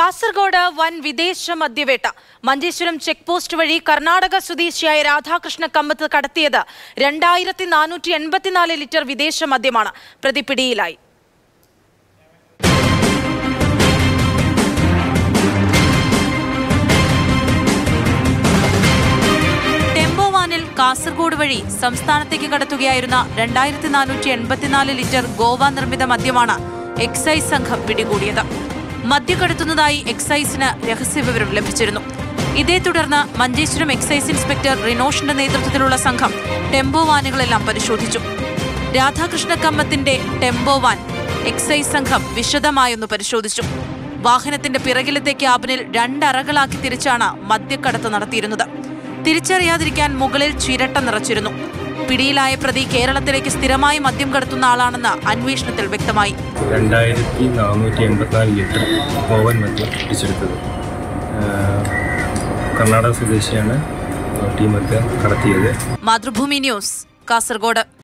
കാസർഗോഡ് വൻ വിദേശ മദ്യവേട്ട Manjeshwaram check post വഴി കർണാടക സ്വദേശിയായ രാധാകൃഷ്ണ കമ്മത്ത് കടത്തിയത് രണ്ടായിരത്തി നാനൂറ്റി എൺപത്തിനാല് ലിറ്റർ വിദേശ മദ്യമാണ് പ്രതി പിടിയിലായി ടെമ്പോ വാനിൽ കാസർഗോഡ് വഴി സംസ്ഥാനത്തേക്ക് കടത്തുകയായിരുന്ന രണ്ടായിരത്തി നാനൂറ്റി എൺപത്തിനാല് ലിറ്റർ ഗോവ നിർമ്മിത മദ്യമാണ് എക്സൈസ് സംഘം പിടികൂടിയത് മദ്യം കടത്തുന്നതായി എക്സൈസിന് രഹസ്യവിവരം ലഭിച്ചിരുന്നു ഇതേ തുടർന്ന് മഞ്ചേശ്വരം എക്സൈസ് ഇൻസ്പെക്ടർ റിനോഷിന്റെ നേതൃത്വത്തിലുള്ള സംഘം ടെമ്പോ വാനുകളെല്ലാം പരിശോധിച്ചു രാധാകൃഷ്ണ കമ്മത്തിന്റെ ടെമ്പോ വാൻ എക്സൈസ് സംഘം വിശദമായൊന്ന് പരിശോധിച്ചു വാഹനത്തിന്റെ പിറകിലത്തെ ക്യാബിനിൽ രണ്ടറകളാക്കി തിരിച്ചാണ് മദ്യക്കടത്ത് നടത്തിയിരുന്നത് തിരിച്ചറിയാതിരിക്കാൻ മുകളിൽ ചിരട്ട നിറച്ചിരുന്നു പിടിയിലായ പ്രതി കേരളത്തിലേക്ക് സ്ഥിരമായി മദ്യം കടത്തുന്ന ആളാണെന്ന് അന്വേഷണത്തിൽ വ്യക്തമായി രണ്ടായിരത്തി നാനൂറ്റി എൺപത്തിനാല് ലിറ്റർ ഓവൻ മദ്യം പിടിച്ചെടുത്തത് ആഹ് കർണാടക സ്വദേശിയാണ് ടീം മദ്യം കടത്തിയത് മാതൃഭൂമി ന്യൂസ് കാസർഗോഡ്